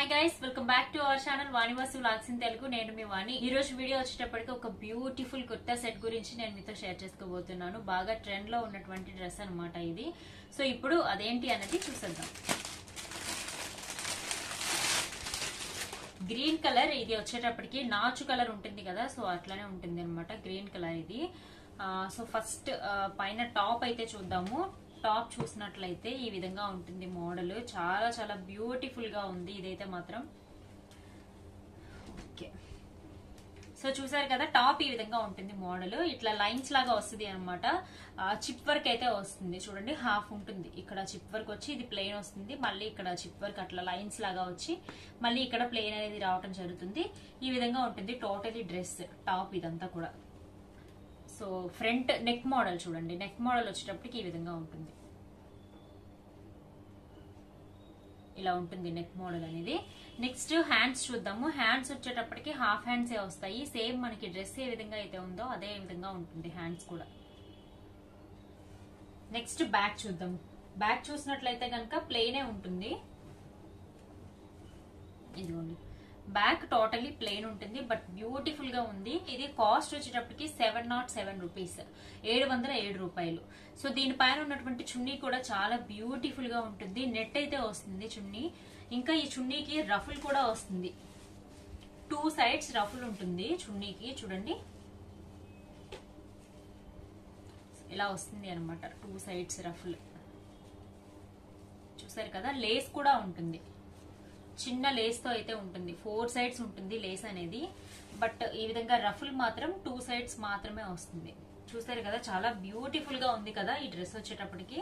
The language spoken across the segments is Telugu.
hi guys welcome back to our channel Vanivasu vlogs in Telugu నేను మీ వాణి ఈ రోజు వీడియో వచ్చేటప్పటికి ఒక బ్యూటిఫుల్ కుర్తా సెట్ గురించి నేను మీతో షేర్ చేసుకోబోతున్నాను బాగా ట్రెండ్ లో ఉన్నటువంటి డ్రెస్ అన్నమాట ఇది సో ఇప్పుడు అదేంటి అనేది చూసేద్దాం గ్రీన్ కలర్ ఇది వచ్చేటప్పటికి నాచు కలర్ ఉంటుంది కదా సో అట్లానే ఉంటుంది అనమాట గ్రీన్ కలర్ ఇది ఆ, సో ఫస్ట్ ఆ, పైన టాప్ అయితే చూద్దాము టాప్ చూసినట్లయితే ఈ విధంగా ఉంటుంది మోడల్ చాలా చాలా బ్యూటిఫుల్ గా ఉంది ఇదైతే మాత్రం ఓకే సో చూసారు కదా టాప్ ఈ విధంగా ఉంటుంది మోడల్ ఇట్లా లైన్స్ లాగా వస్తుంది అనమాట చిప్ వర్క్ అయితే వస్తుంది చూడండి హాఫ్ ఉంటుంది ఇక్కడ చిప్ వర్క్ వచ్చి ఇది ప్లెయిన్ వస్తుంది మళ్ళీ ఇక్కడ చిప్ వర్క్ అట్లా లైన్స్ లాగా వచ్చి మళ్ళీ ఇక్కడ ప్లెయిన్ అనేది రావటం జరుగుతుంది ఈ విధంగా ఉంటుంది టోటలీ డ్రెస్ టాప్ ఇదంతా కూడా సో ఫ్రంట్ నెక్ మోడల్ చూడండి నెక్ మోడల్ వచ్చేటప్పటికి ఈ విధంగా ఉంటుంది ఇలా ఉంటుంది నెక్ మోడల్ అనేది నెక్స్ట్ హ్యాండ్స్ చూద్దాము హ్యాండ్స్ వచ్చేటప్పటికి హాఫ్ హ్యాండ్స్ ఏ వస్తాయి సేమ్ మనకి డ్రెస్ ఏ విధంగా అయితే ఉందో అదే విధంగా ఉంటుంది హ్యాండ్స్ కూడా నెక్స్ట్ బ్యాక్ చూద్దాం బ్యాక్ చూసినట్లయితే కనుక ప్లెయినే ఉంటుంది ఇదిగోండి బ్యాక్ టోటలీ ప్లెయిన్ ఉంటుంది బట్ బ్యూటిఫుల్ గా ఉంది ఇది కాస్ట్ వచ్చేటప్పటికి సెవెన్ నాట్ సెవెన్ రూపీస్ ఏడు వందల ఏడు రూపాయలు సో దీనిపైన ఉన్నటువంటి చున్నీ కూడా చాలా బ్యూటిఫుల్ గా ఉంటుంది నెట్ అయితే వస్తుంది చున్నీ ఇంకా ఈ చున్నీకి రఫుల్ కూడా వస్తుంది టూ సైడ్స్ రఫుల్ ఉంటుంది చున్నీకి చూడండి ఇలా వస్తుంది అనమాట టూ సైడ్స్ రఫుల్ చూసారు కదా లేస్ కూడా ఉంటుంది చిన్న లేస్ తో అయితే ఉంటుంది ఫోర్ సైడ్స్ ఉంటుంది లేస్ అనేది బట్ ఈ విధంగా రఫుల్ మాత్రం టూ సైడ్స్ మాత్రమే వస్తుంది చూసారు కదా చాలా బ్యూటిఫుల్ గా ఉంది కదా ఈ డ్రెస్ వచ్చేటప్పటికి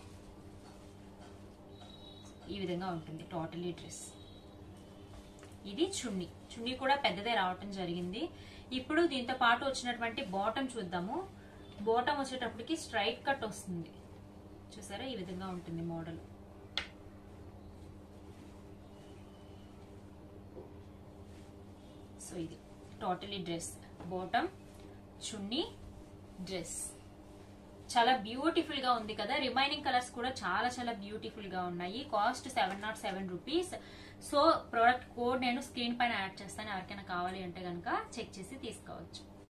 ఈ విధంగా ఉంటుంది టోటలీ డ్రెస్ ఇది చున్నీ చున్నీ కూడా పెద్దదే రావటం జరిగింది ఇప్పుడు దీంతో పాటు వచ్చినటువంటి బాటమ్ చూద్దాము బాటమ్ వచ్చేటప్పటికి స్ట్రైట్ కట్ వస్తుంది చూసారా ఈ విధంగా ఉంటుంది మోడల్ సో ఇది totally dress bottom chunni dress చాలా బ్యూటిఫుల్ గా ఉంది కదా రిమైనింగ్ కలర్స్ కూడా చాలా చాలా బ్యూటిఫుల్ గా ఉన్నాయి cost seven nought seven rupees so product code నేను స్క్రీన్ పైన యాడ్ చేస్తాను ఎవరికైనా కావాలి అంటే కనుక చెక్ చేసి తీసుకోవచ్చు